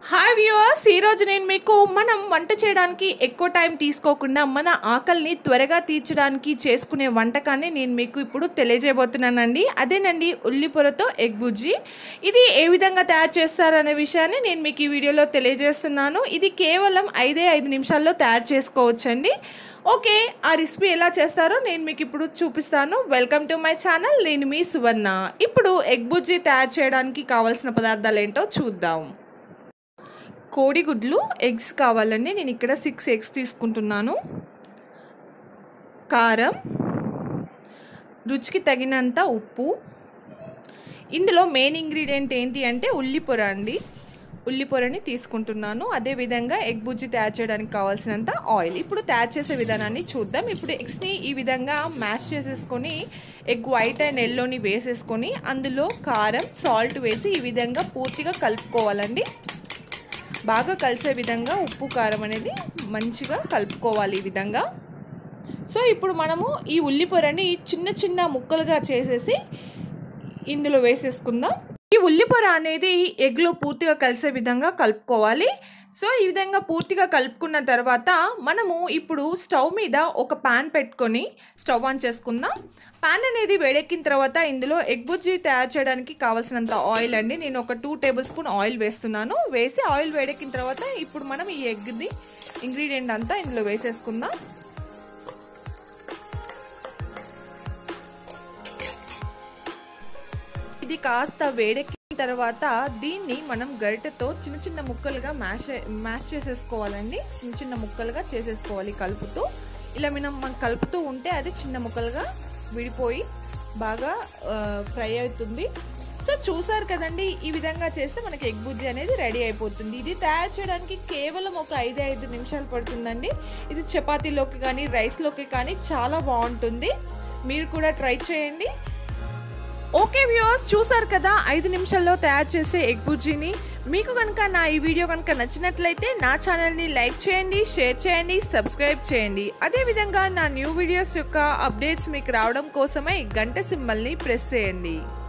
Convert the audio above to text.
hi viewers ఈరోజు నేను మీకు మనం వంట చేయడానికి ఎక్కువ టైం తీసుకోకుండా మన ఆకలిని త్వరగా తీర్చడానికి చేసుకునే వంటకాన్ని నేను మీకు ఇప్పుడు తెలియజేయబోతున్నానండి అదేనండి ఉల్లిపొరతో ఎగ్ బుజ్జి ఇది ఏ విధంగా తయారు చేస్తారనే విషయాన్ని నేను మీకు ఈ వీడియోలో తెలియజేస్తున్నాను ఇది కేవలం ఐదే ఐదు నిమిషాల్లో తయారు చేసుకోవచ్చండి ఓకే ఆ రెసిపీ ఎలా చేస్తారో నేను మీకు ఇప్పుడు చూపిస్తాను వెల్కమ్ టు మై ఛానల్ నేను మీ సువర్ణ ఇప్పుడు ఎగ్ బుజ్జి తయారు చేయడానికి కావాల్సిన పదార్థాలు ఏంటో చూద్దాం కోడిగుడ్లు ఎగ్స్ కావాలండి నేను ఇక్కడ సిక్స్ ఎగ్స్ తీసుకుంటున్నాను కారం రుచికి తగినంత ఉప్పు ఇందులో మెయిన్ ఇంగ్రీడియంట్ ఏంటి అంటే ఉల్లిపొర అండి ఉల్లిపొరని తీసుకుంటున్నాను అదేవిధంగా ఎగ్ బుజ్జి తయారు చేయడానికి కావాల్సినంత ఆయిల్ ఇప్పుడు తయారు చేసే విధానాన్ని చూద్దాం ఇప్పుడు ఎగ్స్ని ఈ విధంగా మ్యాష్ చేసేసుకొని ఎగ్ వైట్ అండ్ ఎల్లోని వేసేసుకొని అందులో కారం సాల్ట్ వేసి ఈ విధంగా పూర్తిగా కలుపుకోవాలండి బాగా కలిసే విధంగా ఉప్పు కారం అనేది మంచిగా కలుపుకోవాలి ఈ విధంగా సో ఇప్పుడు మనము ఈ ఉల్లిపొరని చిన్న చిన్న ముక్కలుగా చేసేసి ఇందులో వేసేసుకుందాం ఈ ఉల్లిపొర అనేది ఎగ్లో పూర్తిగా కలిసే విధంగా కలుపుకోవాలి సో ఈ విధంగా పూర్తిగా కలుపుకున్న తర్వాత మనము ఇప్పుడు స్టవ్ మీద ఒక పాన్ పెట్టుకొని స్టవ్ ఆన్ చేసుకుందాం పాన్ అనేది వేడెక్కిన తర్వాత ఇందులో ఎగ్ బుజ్జి తయారు చేయడానికి కావాల్సినంత ఆయిల్ అండి నేను ఒక టూ టేబుల్ స్పూన్ ఆయిల్ వేస్తున్నాను వేసి ఆయిల్ వేడెక్కిన తర్వాత ఇప్పుడు మనం ఈ ఎగ్ది ఇంగ్రీడియంట్ అంతా ఇందులో వేసేసుకుందాం ఇది కాస్త వేడెక్కిన తర్వాత దీన్ని మనం గరిటెతో చిన్న చిన్న ముక్కలుగా మ్యాష్ మ్యాష్ చేసేసుకోవాలండి చిన్న చిన్న ముక్కలుగా చేసేసుకోవాలి కలుపుతూ ఇలా మనం మనం కలుపుతూ ఉంటే అది చిన్న ముక్కలుగా విడిపోయి బాగా ఫ్రై అవుతుంది సో చూసారు కదండి ఈ విధంగా చేస్తే మనకి ఎగ్ బుజ్జి అనేది రెడీ అయిపోతుంది ఇది తయారు చేయడానికి కేవలం ఒక ఐదు ఐదు నిమిషాలు పడుతుందండి ఇది చపాతీలోకి కానీ రైస్లోకి కానీ చాలా బాగుంటుంది మీరు కూడా ట్రై చేయండి ఓకే వ్యూవర్స్ చూసారు కదా ఐదు నిమిషాల్లో తయారు చేసే ఎగ్ బుజ్జిని మీకు కనుక నా ఈ వీడియో కనుక నచ్చినట్లయితే నా ఛానల్ని లైక్ చేయండి షేర్ చేయండి సబ్స్క్రైబ్ చేయండి అదేవిధంగా నా న్యూ వీడియోస్ యొక్క అప్డేట్స్ మీకు రావడం కోసమై గంట సింబల్ని ప్రెస్ చేయండి